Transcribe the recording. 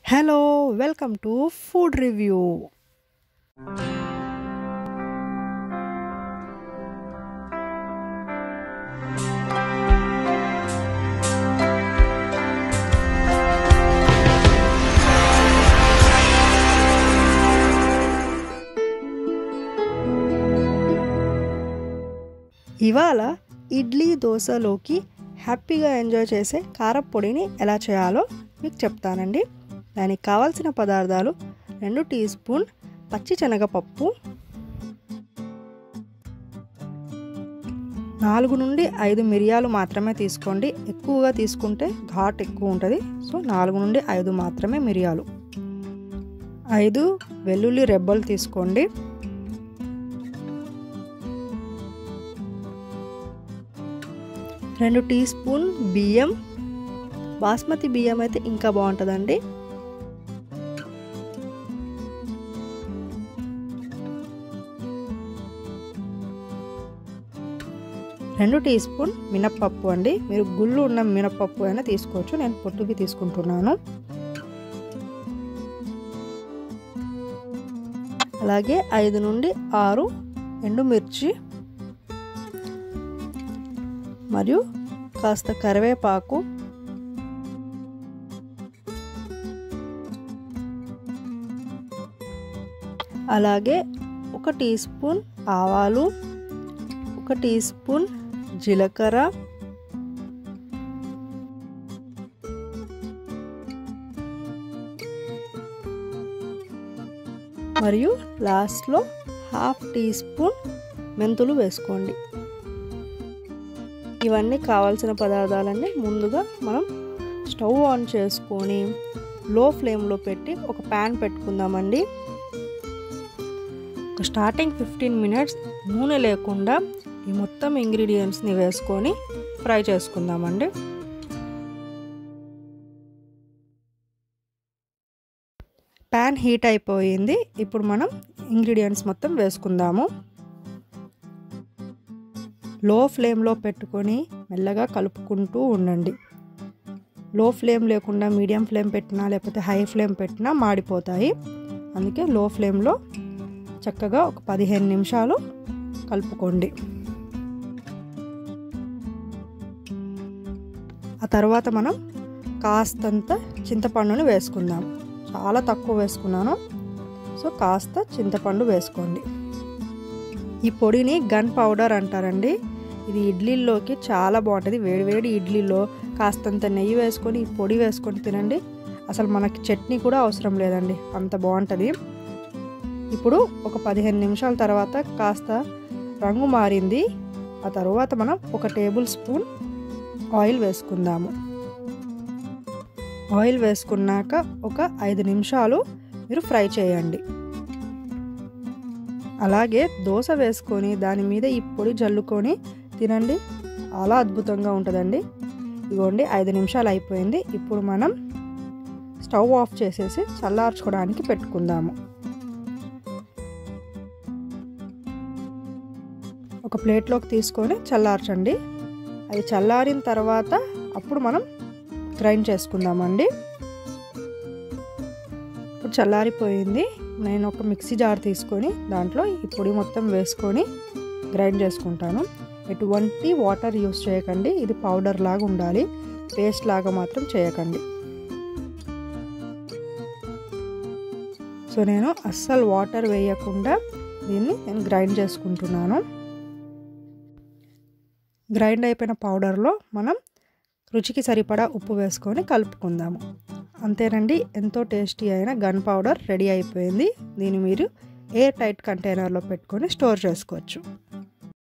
hello welcome to food review ఇవాళ ఇడ్లీ దోశలోకి హ్యాపీగా enjoy చేసే కారపొడిని ఎలా చేయాలో మీకు చెప్తానండి దానికి కావాల్సిన పదార్థాలు రెండు టీ స్పూన్ పచ్చి శనగపప్పు నాలుగు నుండి ఐదు మిరియాలు మాత్రమే తీసుకోండి ఎక్కువగా తీసుకుంటే ఘాట్ ఎక్కువ ఉంటుంది సో నాలుగు నుండి ఐదు మాత్రమే మిరియాలు ఐదు వెల్లుల్లి రెబ్బలు తీసుకోండి రెండు టీ స్పూన్ బియ్యం బాస్మతి బియ్యం అయితే ఇంకా బాగుంటుందండి రెండు టీ స్పూన్ మినప్పప్పు అండి మీరు గుళ్ళు ఉన్న మినప్పప్పు అయినా తీసుకోవచ్చు నేను పొట్టుకి తీసుకుంటున్నాను అలాగే ఐదు నుండి ఆరు ఎండుమిర్చి మరియు కాస్త కరివేపాకు అలాగే ఒక టీ స్పూన్ ఆవాలు ఒక టీ స్పూన్ జీలకర్ర మరియు లాస్ట్లో హాఫ్ టీ స్పూన్ మెంతులు వేసుకోండి ఇవన్నీ కావాల్సిన పదార్థాలన్నీ ముందుగా మనం స్టవ్ ఆన్ చేసుకొని లో ఫ్లేమ్లో పెట్టి ఒక ప్యాన్ పెట్టుకుందామండి ఒక స్టార్టింగ్ ఫిఫ్టీన్ మినిట్స్ నూనె లేకుండా ఈ మొత్తం ఇంగ్రీడియంట్స్ని వేసుకొని ఫ్రై చేసుకుందామండి ప్యాన్ హీట్ అయిపోయింది ఇప్పుడు మనం ఇంగ్రీడియంట్స్ మొత్తం వేసుకుందాము లో ఫ్లేమ్లో పెట్టుకొని మెల్లగా కలుపుకుంటూ ఉండండి లో ఫ్లేమ్ లేకుండా మీడియం ఫ్లేమ్ పెట్టినా లేకపోతే హై ఫ్లేమ్ పెట్టినా మాడిపోతాయి అందుకే లో ఫ్లేమ్లో చక్కగా ఒక పదిహేను నిమిషాలు కలుపుకోండి ఆ తర్వాత మనం కాస్తంత చింతపండుని వేసుకుందాం చాలా తక్కువ వేసుకున్నాను సో కాస్త చింతపండు వేసుకోండి ఈ పొడిని గన్ పౌడర్ అంటారండి ఇది ఇడ్లీల్లోకి చాలా బాగుంటుంది వేడివేడి ఇడ్లీలో కాస్తంత నెయ్యి వేసుకొని ఈ పొడి వేసుకొని తినండి అసలు మనకి చట్నీ కూడా అవసరం లేదండి అంత బాగుంటుంది ఇప్పుడు ఒక పదిహేను నిమిషాల తర్వాత కాస్త రంగు మారింది ఆ తర్వాత మనం ఒక టేబుల్ స్పూన్ ఆయిల్ వేసుకుందాము ఆయిల్ వేసుకున్నాక ఒక ఐదు నిమిషాలు మీరు ఫ్రై చేయండి అలాగే దోశ వేసుకొని దాని మీద ఈ పొడి జల్లుకొని తినండి చాలా అద్భుతంగా ఉంటుందండి ఇదిగోండి ఐదు నిమిషాలు అయిపోయింది ఇప్పుడు మనం స్టవ్ ఆఫ్ చేసేసి చల్లార్చుకోవడానికి పెట్టుకుందాము ఒక ప్లేట్లోకి తీసుకొని చల్లార్చండి అది చల్లారిన తర్వాత అప్పుడు మనం గ్రైండ్ చేసుకుందామండి ఇప్పుడు చల్లారిపోయింది నేను ఒక మిక్సీ జార్ తీసుకొని దాంట్లో ఈ పొడి మొత్తం వేసుకొని గ్రైండ్ చేసుకుంటాను ఎటువంటి వాటర్ యూస్ చేయకండి ఇది పౌడర్ లాగా ఉండాలి పేస్ట్ లాగా మాత్రం చేయకండి సో నేను అస్సలు వాటర్ వేయకుండా దీన్ని నేను గ్రైండ్ చేసుకుంటున్నాను గ్రైండ్ అయిపోయిన పౌడర్లో మనం రుచికి సరిపడా ఉప్పు వేసుకొని కలుపుకుందాము అంతేనండి ఎంతో టేస్టీ అయిన గన్ పౌడర్ రెడీ అయిపోయింది దీన్ని మీరు ఎయిర్ టైట్ కంటైనర్లో పెట్టుకొని స్టోర్ చేసుకోవచ్చు